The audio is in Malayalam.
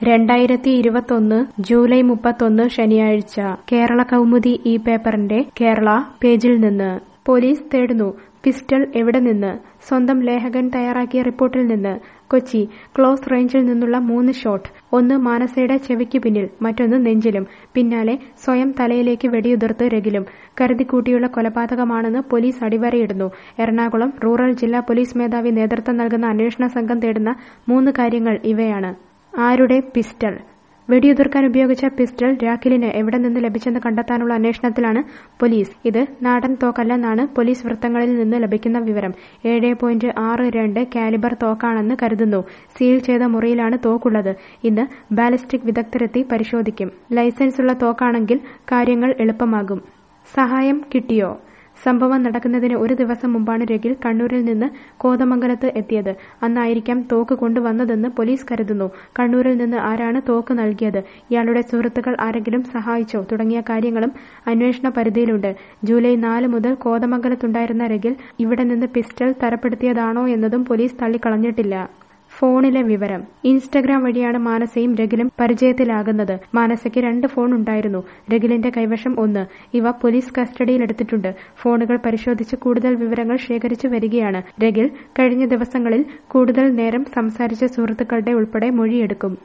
രണ്ടായിരത്തി ഇരുപത്തൊന്ന് ജൂലൈ മുപ്പത്തൊന്ന് ശനിയാഴ്ച കേരള കൗമുദി ഈ പേപ്പറിന്റെ കേരള പേജിൽ നിന്ന് പോലീസ് തേടുന്നു പിസ്റ്റൾ എവിടെ നിന്ന് സ്വന്തം ലേഖകൻ തയ്യാറാക്കിയ റിപ്പോർട്ടിൽ നിന്ന് കൊച്ചി ക്ലോസ് റേഞ്ചിൽ നിന്നുള്ള മൂന്ന് ഷോട്ട് ഒന്ന് മാനസയുടെ ചെവിക്ക് പിന്നിൽ മറ്റൊന്ന് നെഞ്ചിലും പിന്നാലെ സ്വയം തലയിലേക്ക് വെടിയുതിർത്ത് രഗിലും കരുതിക്കൂട്ടിയുള്ള കൊലപാതകമാണെന്ന് പോലീസ് അടിവരയിടുന്നു എറണാകുളം റൂറൽ ജില്ലാ പോലീസ് മേധാവി നേതൃത്വം നൽകുന്ന അന്വേഷണ സംഘം തേടുന്ന മൂന്ന് കാര്യങ്ങൾ ഇവയാണ് ആരുടെ പിസ്റ്റൾ വെടിയുതിർക്കാൻ ഉപയോഗിച്ച പിസ്റ്റൾ രാഖിലിന് എവിടെ നിന്ന് ലഭിച്ചെന്ന് കണ്ടെത്താനുള്ള അന്വേഷണത്തിലാണ് പോലീസ് ഇത് നാടൻ തോക്കല്ലെന്നാണ് പോലീസ് വൃത്തങ്ങളിൽ നിന്ന് ലഭിക്കുന്ന വിവരം ഏഴ് പോയിന്റ് ആറ് രണ്ട് കാലിബർ തോക്കാണെന്ന് കരുതുന്നു സീൽ ചെയ്ത മുറിയിലാണ് തോക്കുള്ളത് ഇന്ന് ബാലിസ്റ്റിക് വിദഗ്ധരെത്തി പരിശോധിക്കും ലൈസൻസുള്ള തോക്കാണെങ്കിൽ കാര്യങ്ങൾ എളുപ്പമാകും സഹായം കിട്ടിയോ സംഭവം നടക്കുന്നതിന് ഒരു ദിവസം മുമ്പാണ് രഗിൽ കണ്ണൂരിൽ നിന്ന് കോതമംഗലത്ത് എത്തിയത് അന്നായിരിക്കാം തോക്ക് കൊണ്ടുവന്നതെന്ന് പോലീസ് കരുതുന്നു കണ്ണൂരിൽ നിന്ന് ആരാണ് തോക്ക് നൽകിയത് ഇയാളുടെ സുഹൃത്തുക്കൾ ആരെങ്കിലും സഹായിച്ചോ തുടങ്ങിയ കാര്യങ്ങളും അന്വേഷണ പരിധിയിലുണ്ട് ജൂലൈ നാല് മുതൽ കോതമംഗലത്തുണ്ടായിരുന്ന രഗിൽ ഇവിടെ നിന്ന് പിസ്റ്റൾ തരപ്പെടുത്തിയതാണോ എന്നതും പോലീസ് തള്ളിക്കളഞ്ഞിട്ടില്ല ഫോണിലെ വിവരം ഇൻസ്റ്റഗ്രാം വഴിയാണ് മാനസയും രഗിലും പരിചയത്തിലാകുന്നത് മാനസയ്ക്ക് രണ്ട് ഫോൺ ഉണ്ടായിരുന്നു രഗിലിന്റെ കൈവശം ഒന്ന് ഇവ പോലീസ് കസ്റ്റഡിയിലെടുത്തിട്ടുണ്ട് ഫോണുകൾ പരിശോധിച്ച് കൂടുതൽ വിവരങ്ങൾ ശേഖരിച്ചു വരികയാണ് രഗിൽ കഴിഞ്ഞ ദിവസങ്ങളിൽ കൂടുതൽ നേരം സംസാരിച്ച സുഹൃത്തുക്കളുടെ ഉൾപ്പെടെ മൊഴിയെടുക്കും